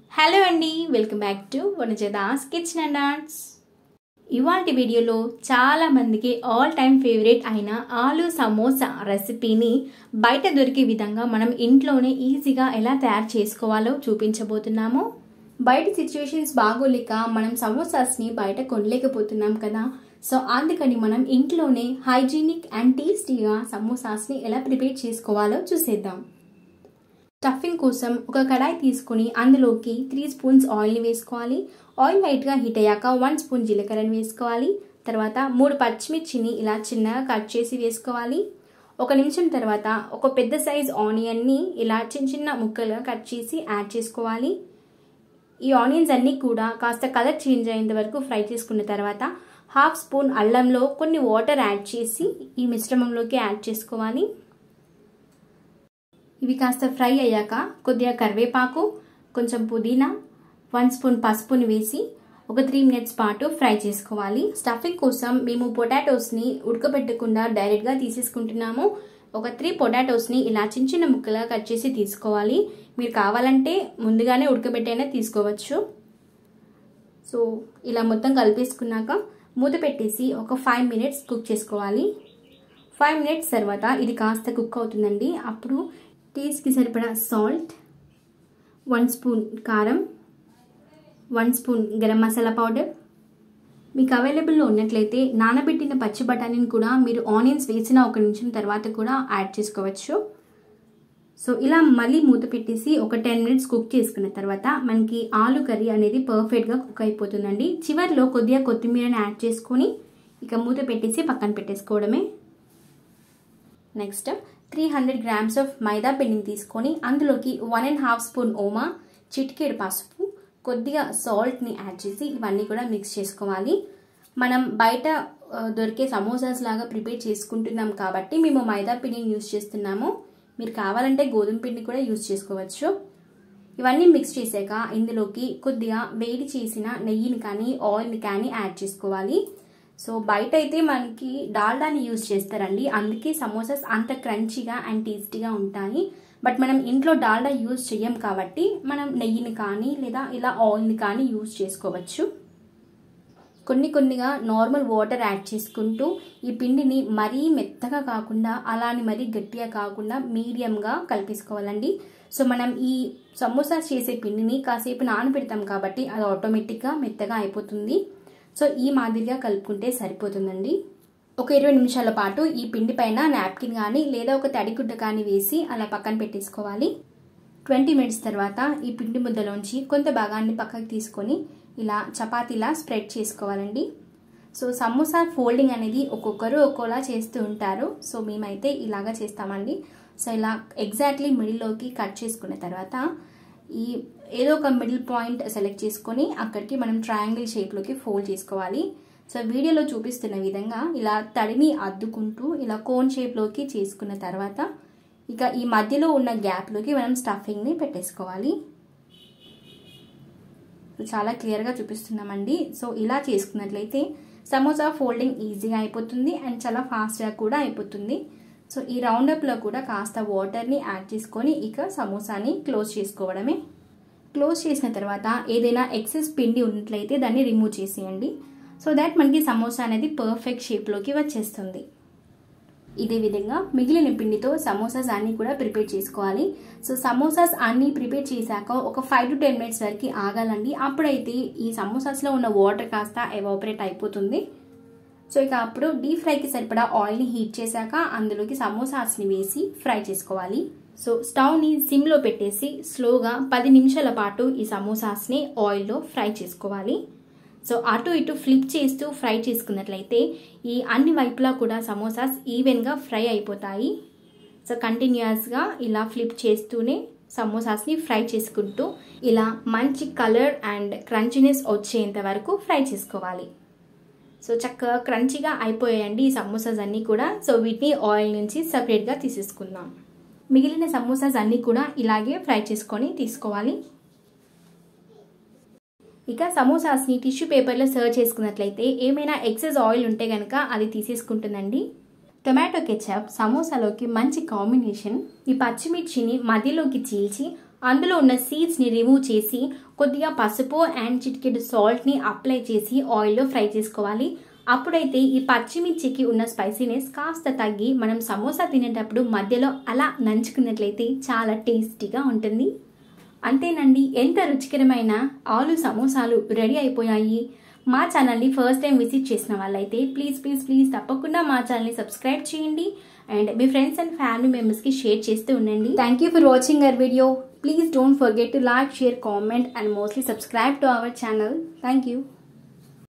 hello అండి welcome back to Vanajadas kitchen and arts ఇవాళ వీడియోలో చాలా మందికి ఆల్ టైమ్ ఫేవరెట్ అయిన ఆలు సమోసా రెసిపీని బయట దొరికే విధంగా మనం ఇంట్లోనే ఈజీగా ఎలా తయారు చేసుకోవాలో చూపించబోతున్నాము బయట సిచ్యువేషన్స్ బాగోలేక మనం సమోసాస్ని బయట కొనలేకపోతున్నాం కదా సో అందుకని మనం ఇంట్లోనే హైజీనిక్ అండ్ టేస్టీగా సమోసాస్ని ఎలా ప్రిపేర్ చేసుకోవాలో చూసేద్దాం స్టఫింగ్ కోసం ఒక కడాయి తీసుకుని అందులోకి త్రీ స్పూన్స్ ఆయిల్ని వేసుకోవాలి ఆయిల్ లైట్గా హీట్ అయ్యాక వన్ స్పూన్ జీలకర్రని వేసుకోవాలి తర్వాత మూడు పచ్చిమిర్చిని ఇలా చిన్నగా కట్ చేసి వేసుకోవాలి ఒక నిమిషం తర్వాత ఒక పెద్ద సైజ్ ఆనియన్ని ఇలా చిన్న చిన్న ముక్కలుగా కట్ చేసి యాడ్ చేసుకోవాలి ఈ ఆనియన్స్ అన్నీ కూడా కాస్త కలర్ చేంజ్ అయ్యేంత వరకు ఫ్రై చేసుకున్న తర్వాత హాఫ్ స్పూన్ అల్లంలో కొన్ని వాటర్ యాడ్ చేసి ఈ మిశ్రమంలోకి యాడ్ చేసుకోవాలి ఇవి కాస్త ఫ్రై అయ్యాక కొద్దిగా కరివేపాకు కొంచెం పుదీనా వన్ స్పూన్ పసుపుని వేసి ఒక త్రీ మినిట్స్ పాటు ఫ్రై చేసుకోవాలి స్టఫింగ్ కోసం మేము పొటాటోస్ని ఉడకబెట్టకుండా డైరెక్ట్గా తీసేసుకుంటున్నాము ఒక త్రీ పొటాటోస్ని ఇలా చిన్న చిన్న ముక్కలుగా కట్ చేసి తీసుకోవాలి మీరు కావాలంటే ముందుగానే ఉడకబెట్టైనా తీసుకోవచ్చు సో ఇలా మొత్తం కలిపేసుకున్నాక మూత పెట్టేసి ఒక ఫైవ్ మినిట్స్ కుక్ చేసుకోవాలి ఫైవ్ మినిట్స్ తర్వాత ఇది కాస్త కుక్ అవుతుందండి అప్పుడు టేస్ట్కి సరిపడా సాల్ట్ వన్ స్పూన్ కారం one spoon garam masala powder మీకు అవైలబుల్లో ఉన్నట్లయితే నానబెట్టిన పచ్చి బఠానీని కూడా మీరు ఆనియన్స్ వేసిన ఒక నిమిషం తర్వాత కూడా యాడ్ చేసుకోవచ్చు సో ఇలా మళ్ళీ మూత పెట్టేసి ఒక టెన్ మినిట్స్ కుక్ చేసుకున్న తర్వాత మనకి ఆలు కర్రీ అనేది పర్ఫెక్ట్గా కుక్ అయిపోతుందండి చివరిలో కొద్దిగా కొత్తిమీరని యాడ్ చేసుకొని ఇక మూత పెట్టేసి పక్కన పెట్టేసుకోవడమే next three hundred grams of maida పిండిని తీసుకొని అందులోకి వన్ అండ్ హాఫ్ స్పూన్ ఓమా చిటికేడు పసుపు కొద్దిగా సాల్ట్ని యాడ్ చేసి ఇవన్నీ కూడా మిక్స్ చేసుకోవాలి మనం బయట దొరికే సమోసాస్ లాగా ప్రిపేర్ చేసుకుంటున్నాం కాబట్టి మేము మైదా పిండిని యూస్ చేస్తున్నాము మీరు కావాలంటే గోధుమ పిండి కూడా యూస్ చేసుకోవచ్చు ఇవన్నీ మిక్స్ చేశాక ఇందులోకి కొద్దిగా వేడి చేసిన నెయ్యిని కానీ ఆయిల్ని కానీ యాడ్ చేసుకోవాలి సో బయట అయితే మనకి డాల్డాని యూజ్ చేస్తారండి అందుకే సమోసాస్ అంత క్రంచీగా అండ్ టేస్టీగా ఉంటాయి బట్ మనం ఇంట్లో డాల్డా యూజ్ చేయం కాబట్టి మనం నెయ్యిని కానీ లేదా ఇలా ఆయిల్ని కానీ యూజ్ చేసుకోవచ్చు కొన్ని కొన్నిగా నార్మల్ వాటర్ యాడ్ చేసుకుంటూ ఈ పిండిని మరీ మెత్తగా కాకుండా అలాని మరీ గట్టిగా కాకుండా మీడియంగా కలిపేసుకోవాలండి సో మనం ఈ సమోసాస్ చేసే పిండిని కాసేపు నానబెడతాం కాబట్టి అది ఆటోమేటిక్గా మెత్తగా అయిపోతుంది సో ఈ మాదిరిగా కలుపుకుంటే సరిపోతుందండి ఒక ఇరవై నిమిషాల పాటు ఈ పిండి పైన నాప్కిన్ కానీ లేదా ఒక తడిగుడ్డ కానీ వేసి అలా పక్కన పెట్టేసుకోవాలి ట్వంటీ మినిట్స్ తర్వాత ఈ పిండి ముద్దలోంచి కొంత భాగాన్ని పక్కకు తీసుకొని ఇలా చపాతీలా స్ప్రెడ్ చేసుకోవాలండి సో సమోసా ఫోల్డింగ్ అనేది ఒక్కొక్కరు ఒక్కోలా చేస్తూ ఉంటారు సో మేమైతే ఇలాగా చేస్తామండి సో ఇలా ఎగ్జాక్ట్లీ మిడిల్లోకి కట్ చేసుకున్న తర్వాత ఈ ఏదో ఒక మిడిల్ పాయింట్ సెలెక్ట్ చేసుకొని అక్కడికి మనం ట్రయాంగిల్ షేప్లోకి ఫోల్డ్ చేసుకోవాలి సో వీడియోలో చూపిస్తున్న విధంగా ఇలా తడిని అద్దుకుంటూ ఇలా కోన్ షేప్లోకి చేసుకున్న తర్వాత ఇక ఈ మధ్యలో ఉన్న గ్యాప్లోకి మనం స్టఫింగ్ని పెట్టేసుకోవాలి చాలా క్లియర్గా చూపిస్తున్నామండి సో ఇలా చేసుకున్నట్లయితే సమోసా ఫోల్డింగ్ ఈజీగా అయిపోతుంది అండ్ చాలా ఫాస్ట్గా కూడా అయిపోతుంది సో ఈ రౌండప్లో కూడా కాస్త వాటర్ని యాడ్ చేసుకొని ఇక సమోసాని క్లోజ్ చేసుకోవడమే క్లోజ్ చేసిన తర్వాత ఏదైనా ఎక్సెస్ పిండి ఉన్నట్లయితే దాన్ని రిమూవ్ చేసేయండి సో దాట్ మనకి సమోసా అనేది పర్ఫెక్ట్ షేప్లోకి వచ్చేస్తుంది ఇదే విధంగా మిగిలిన పిండితో సమోసాస్ అన్నీ కూడా ప్రిపేర్ చేసుకోవాలి సో సమోసాస్ అన్నీ ప్రిపేర్ చేశాక ఒక ఫైవ్ టు టెన్ మినిట్స్ వరకు ఆగాలండి అప్పుడైతే ఈ సమోసాస్లో ఉన్న వాటర్ కాస్త ఎవాపరేట్ అయిపోతుంది సో ఇక అప్పుడు డీప్ ఫ్రైకి సరిపడా ఆయిల్ని హీట్ చేశాక అందులోకి సమోసాస్ని వేసి ఫ్రై చేసుకోవాలి సో స్టవ్ని సిమ్లో పెట్టేసి స్లోగా పది నిమిషాల పాటు ఈ సమోసాస్ని ఆయిల్లో ఫ్రై చేసుకోవాలి సో అటు ఇటు ఫ్లిప్ చేస్తూ ఫ్రై చేసుకున్నట్లయితే ఈ అన్ని వైపులా కూడా సమోసాస్ ఈవెన్గా ఫ్రై అయిపోతాయి సో కంటిన్యూస్గా ఇలా ఫ్లిప్ చేస్తూనే సమోసాస్ని ఫ్రై చేసుకుంటూ ఇలా మంచి కలర్ అండ్ క్రంచినెస్ వచ్చేంత వరకు ఫ్రై చేసుకోవాలి సో చక్కగా క్రంచిగా అయిపోయాయండి ఈ సమోసాస్ అన్నీ కూడా సో వీటిని ఆయిల్ నుంచి సపరేట్గా తీసేసుకుందాం మిగిలిన సమోసాస్ అన్నీ కూడా ఇలాగే ఫ్రై చేసుకొని తీసుకోవాలి ఇక సమోసాస్ని టిష్యూ పేపర్లో సర్వ్ చేసుకున్నట్లయితే ఏమైనా ఎక్సెస్ ఆయిల్ ఉంటే కనుక అది తీసేసుకుంటుందండి టొమాటో కెచప్ సమోసాలోకి మంచి కాంబినేషన్ ఈ పచ్చిమిర్చిని మధ్యలోకి చీల్చి అందులో ఉన్న సీడ్స్ని రిమూవ్ చేసి కొద్దిగా పసుపు అండ్ చిటికెడు సాల్ట్ని అప్లై చేసి ఆయిల్లో ఫ్రై చేసుకోవాలి అప్పుడైతే ఈ పచ్చిమిర్చికి ఉన్న స్పైసీనెస్ కాస్త తగ్గి మనం సమోసా తినేటప్పుడు మధ్యలో అలా నంచుకున్నట్లయితే చాలా టేస్టీగా ఉంటుంది అంతేనండి ఎంత రుచికరమైన ఆలు సమోసాలు రెడీ అయిపోయాయి మా ఛానల్ని ఫస్ట్ టైం విజిట్ చేసిన వాళ్ళైతే ప్లీజ్ ప్లీజ్ ప్లీజ్ తప్పకుండా మా ఛానల్ని సబ్స్క్రైబ్ చేయండి అండ్ మీ ఫ్రెండ్స్ అండ్ ఫ్యామిలీ మెంబర్స్కి షేర్ చేస్తూ ఉండండి thank you for watching our video please don't forget to like share comment and mostly subscribe to our channel thank you